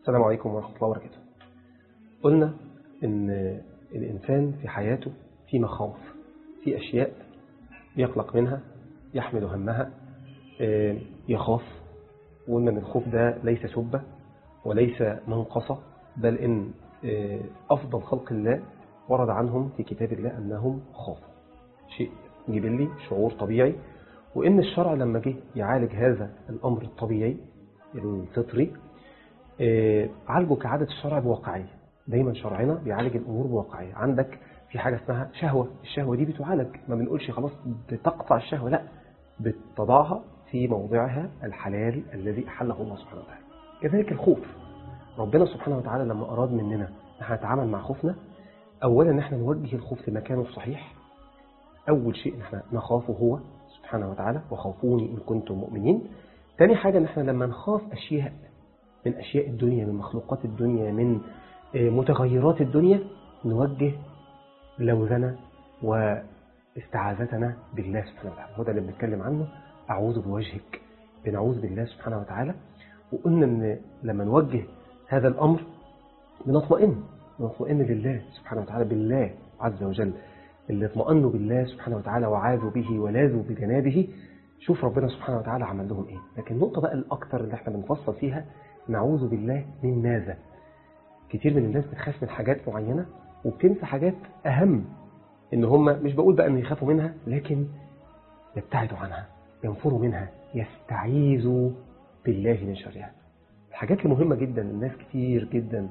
السلام عليكم ورحمة الله وبركاته قلنا إن الإنسان في حياته في مخاوف في أشياء يقلق منها يحمل همها يخاف وقلنا إن الخوف ده ليس سبة وليس منقصة بل إن أفضل خلق الله ورد عنهم في كتاب الله أنهم خافوا شيء جبلي شعور طبيعي وإن الشرع لما جه يعالج هذا الأمر الطبيعي الفطري عالجه كعادة الشرع بواقعية دايما شرعنا بيعالج الأمور بواقعية عندك في حاجة اسمها شهوة الشهوة دي بتعالج ما بنقولش خلاص بتقطع الشهوة لا بتضعها في موضعها الحلال الذي أحله الله سبحانه وتعالى كذلك الخوف ربنا سبحانه وتعالى لما أراد مننا نحن نتعامل مع خوفنا أولا نحن نوجه الخوف لمكانه الصحيح أول شيء نحن نخافه هو سبحانه وتعالى وخافوني إن كنتم مؤمنين تاني حاجة نحن لما نخاف أشياء من أشياء الدنيا من مخلوقات الدنيا من متغيرات الدنيا نوجه لوذنا واستعاذتنا بالله سبحانه وتعالى هو ده اللي بنتكلم عنه أعوذ بوجهك بنعوذ بالله سبحانه وتعالى وقلنا أن لما نوجه هذا الأمر بنطمئن نطمئن لله سبحانه وتعالى بالله عز وجل اللي اطمأنوا بالله سبحانه وتعالى وعاذوا به ولاذوا بجنابه شوف ربنا سبحانه وتعالى عمل لهم ايه لكن النقطة بقى الأكثر اللي احنا بنفصل فيها نعوذ بالله من ماذا كتير من الناس بتخاف من حاجات معينة وبتنسى حاجات أهم إن هم مش بقول بقى إن يخافوا منها لكن يبتعدوا عنها ينفروا منها يستعيذوا بالله من شرها الحاجات المهمة جدا الناس كتير جدا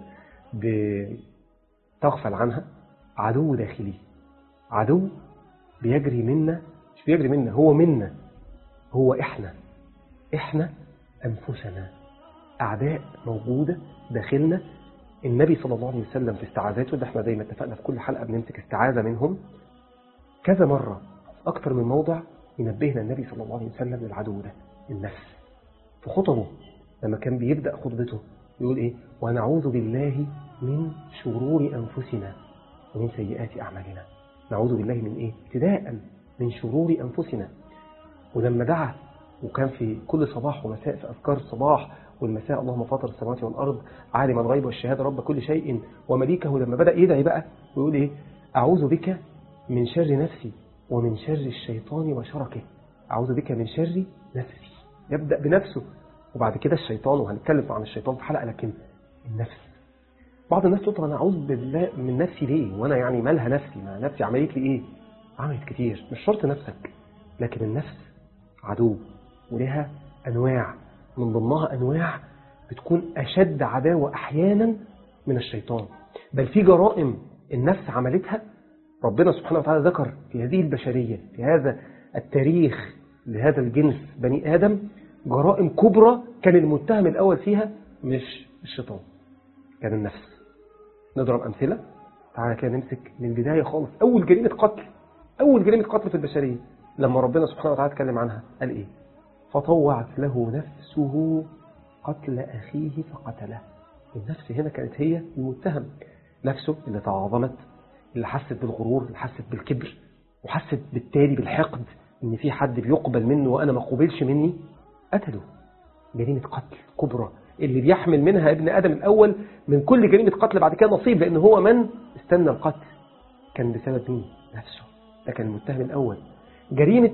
بتغفل عنها عدو داخلي عدو بيجري منا مش بيجري منا هو منا هو إحنا إحنا أنفسنا أعداء موجودة داخلنا النبي صلى الله عليه وسلم في استعاذاته ده احنا زي ما اتفقنا في كل حلقة بنمسك استعاذة منهم كذا مرة أكثر من موضع ينبهنا النبي صلى الله عليه وسلم للعدو ده النفس في خطبه لما كان بيبدأ خطبته يقول إيه ونعوذ بالله من شرور أنفسنا ومن سيئات أعمالنا نعوذ بالله من إيه ابتداء من شرور أنفسنا ولما دعا وكان في كل صباح ومساء في أذكار الصباح والمساء اللهم فاطر السماوات والأرض عالم الغيب والشهادة رب كل شيء ومليكه لما بدأ يدعي بقى ويقول إيه أعوذ بك من شر نفسي ومن شر الشيطان وشركه أعوذ بك من شر نفسي يبدأ بنفسه وبعد كده الشيطان وهنتكلم عن الشيطان في حلقة لكن النفس بعض الناس تقول أنا أعوذ بالله من نفسي ليه وأنا يعني مالها نفسي ما نفسي عملت لي إيه عملت كتير مش شرط نفسك لكن النفس عدو ولها أنواع من ضمنها أنواع بتكون أشد عداوة أحيانا من الشيطان بل في جرائم النفس عملتها ربنا سبحانه وتعالى ذكر في هذه البشرية في هذا التاريخ لهذا الجنس بني آدم جرائم كبرى كان المتهم الأول فيها مش الشيطان كان النفس نضرب أمثلة تعالى كده نمسك من البداية خالص أول جريمة قتل أول جريمة قتل في البشرية لما ربنا سبحانه وتعالى اتكلم عنها قال إيه فطوعت له نفسه قتل أخيه فقتله النفس هنا كانت هي المتهم نفسه اللي تعاظمت اللي حست بالغرور اللي حست بالكبر وحست بالتالي بالحقد ان في حد بيقبل منه وانا ما قبلش مني قتله جريمة قتل كبرى اللي بيحمل منها ابن آدم الأول من كل جريمة قتل بعد كده نصيب لأن هو من استنى القتل كان بسبب مين نفسه ده كان المتهم الأول جريمة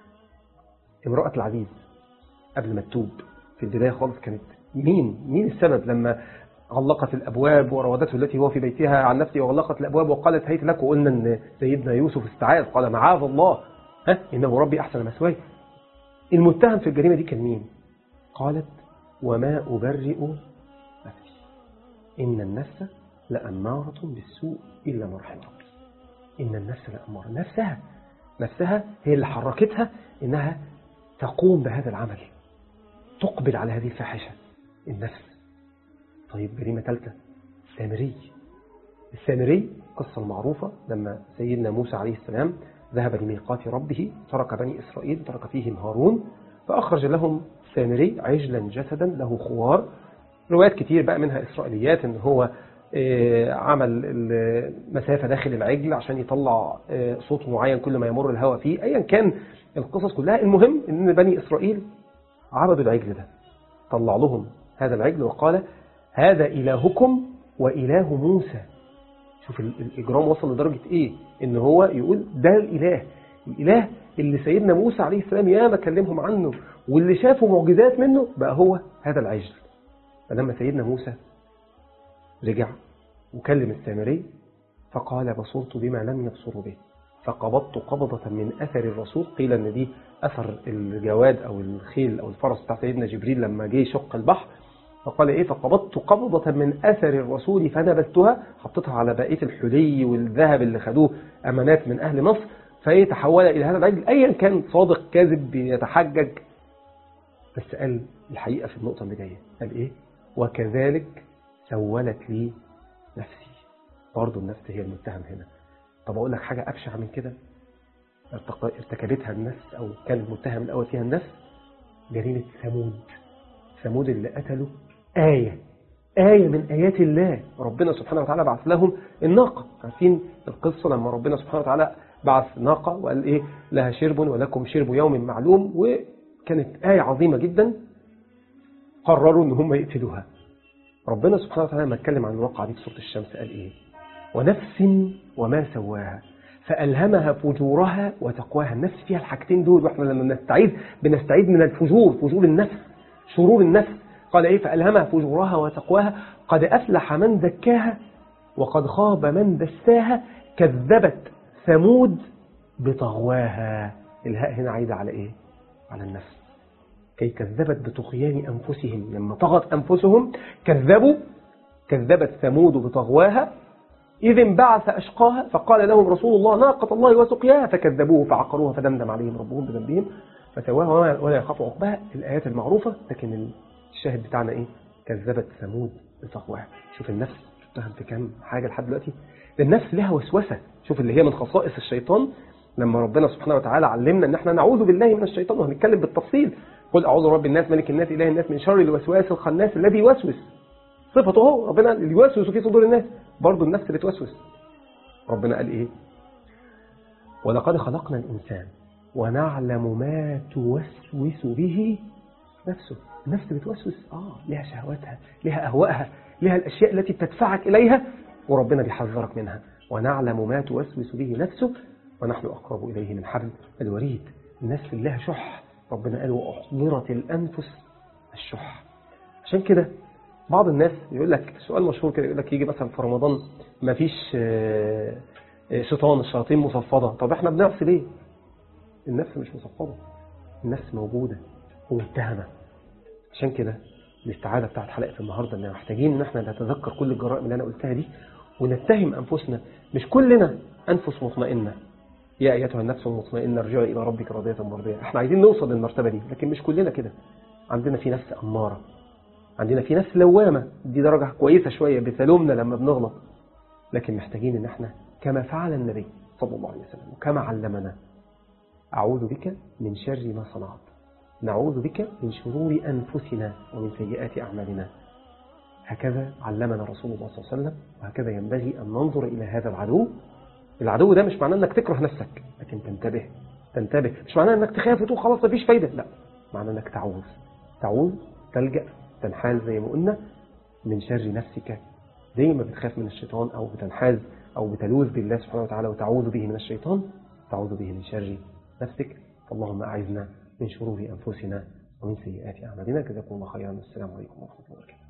امرأة العزيز قبل ما تتوب في البداية خالص كانت مين مين السبب لما غلقت الأبواب وراودته التي هو في بيتها عن نفسه وغلقت الأبواب وقالت هيت لك وقلنا أن سيدنا يوسف استعاذ قال معاذ الله ها إنه ربي أحسن مسواي المتهم في الجريمة دي كان مين قالت وما أبرئ نفسي إن النفس لأمارة بالسوء إلا ما رحم ربي إن النفس لأمارة نفسها نفسها هي اللي حركتها إنها تقوم بهذا العمل تقبل على هذه الفاحشة النفس طيب جريمة ثالثة السامري السامري قصة المعروفة لما سيدنا موسى عليه السلام ذهب لميقات ربه ترك بني إسرائيل ترك فيهم هارون فأخرج لهم سامري عجلا جسدا له خوار روايات كتير بقى منها إسرائيليات إن هو عمل المسافة داخل العجل عشان يطلع صوت معين كل ما يمر الهواء فيه أيا كان القصص كلها المهم إن بني إسرائيل عبدوا العجل ده طلع لهم هذا العجل وقال هذا إلهكم وإله موسى شوف الإجرام وصل لدرجة إيه إن هو يقول ده الإله الإله اللي سيدنا موسى عليه السلام ياما كلمهم عنه واللي شافوا معجزات منه بقى هو هذا العجل فلما سيدنا موسى رجع وكلم السامري فقال بصرت بما لم يبصروا به فقبضت قبضة من أثر الرسول قيل أن دي أثر الجواد أو الخيل أو الفرس بتاع سيدنا جبريل لما جه يشق البحر فقال إيه فقبضت قبضة من أثر الرسول فنبذتها حطيتها على بقية الحلي والذهب اللي خدوه أمانات من أهل مصر فإيه تحول إلى هذا العجل أيا كان صادق كاذب بيتحجج بس قال الحقيقة في النقطة اللي جاية قال إيه وكذلك سولت لي نفسي برضه النفس هي المتهم هنا طب أقول لك حاجة أبشع من كده ارتكبتها النفس أو كان المتهم الأول فيها النفس جريمة ثمود ثمود اللي قتلوا آية آية من آيات الله ربنا سبحانه وتعالى بعث لهم الناقة عارفين القصة لما ربنا سبحانه وتعالى بعث ناقة وقال إيه لها شرب ولكم شرب يوم معلوم وكانت آية عظيمة جدا قرروا ان هم يقتلوها ربنا سبحانه وتعالى لما اتكلم عن الواقعة دي في سورة الشمس قال إيه ونفس وما سواها فألهمها فجورها وتقواها النفس فيها الحاجتين دول واحنا لما بنستعيد بنستعيد من الفجور فجور النفس شرور النفس قال إيه فألهمها فجورها وتقواها قد أفلح من زكاها وقد خاب من دساها كذبت ثمود بطغواها الهاء هنا عايدة على إيه على النفس كي كذبت بطغيان أنفسهم لما طغت أنفسهم كذبوا كذبت ثمود بطغواها إذ انبعث أشقاها فقال لهم رسول الله ناقة الله وسقياها فكذبوه فعقروها فدمدم عليهم ربهم بذنبهم فسواها ولا يخاف عقبها الآيات المعروفة لكن الشاهد بتاعنا إيه كذبت ثمود بطغواها شوف النفس تتهم في كام حاجة لحد دلوقتي النفس لها وسوسة شوف اللي هي من خصائص الشيطان لما ربنا سبحانه وتعالى علمنا ان احنا نعوذ بالله من الشيطان وهنتكلم بالتفصيل قل اعوذ برب الناس ملك الناس اله الناس من شر الوسواس الخناس الذي يوسوس صفته هو ربنا اللي يوسوس في صدور الناس برضه النفس بتوسوس ربنا قال ايه ولقد خلقنا الانسان ونعلم ما توسوس به نفسه النفس بتوسوس اه لها شهواتها لها اهوائها لها الاشياء التي تدفعك اليها وربنا بيحذرك منها ونعلم ما توسوس به نفسه ونحن أقرب إليه من حبل الوريد النفس لها شح ربنا قال وأحضرت الأنفس الشح عشان كده بعض الناس يقول لك سؤال مشهور كده يقول لك يجي مثلا في رمضان ما فيش شيطان الشياطين مصفدة طب احنا بنعصي ليه النفس مش مصفدة النفس موجودة ومتهمة عشان كده الاستعادة بتاعت حلقة النهاردة ان محتاجين ان احنا نتذكر كل الجرائم اللي انا قلتها دي ونتهم انفسنا مش كلنا انفس مطمئنة يا ايتها النفس المطمئنة ارجعي الى ربك راضية مرضية احنا عايزين نوصل للمرتبة دي لكن مش كلنا كده عندنا في نفس امارة عندنا في نفس لوامة دي درجة كويسة شوية بتلومنا لما بنغلط لكن محتاجين ان احنا كما فعل النبي صلى الله عليه وسلم وكما علمنا أعوذ بك من شر ما صنعت نعوذ بك من شرور أنفسنا ومن سيئات أعمالنا هكذا علمنا رسول الله صلى الله عليه وسلم وهكذا ينبغي أن ننظر إلى هذا العدو العدو ده مش معناه أنك تكره نفسك لكن تنتبه تنتبه مش معناه أنك تخاف وتقول خلاص مفيش فايدة لا معناه أنك تعوذ تعوذ تلجأ تنحاز زي ما قلنا من شر نفسك زي ما بتخاف من الشيطان أو بتنحاز أو بتلوذ بالله سبحانه وتعالى وتعوذ به من الشيطان تعوذ به من شر نفسك فاللهم أعذنا من شرور أنفسنا ومن سيئات أعمالنا جزاكم الله خيرا والسلام عليكم ورحمة الله وبركاته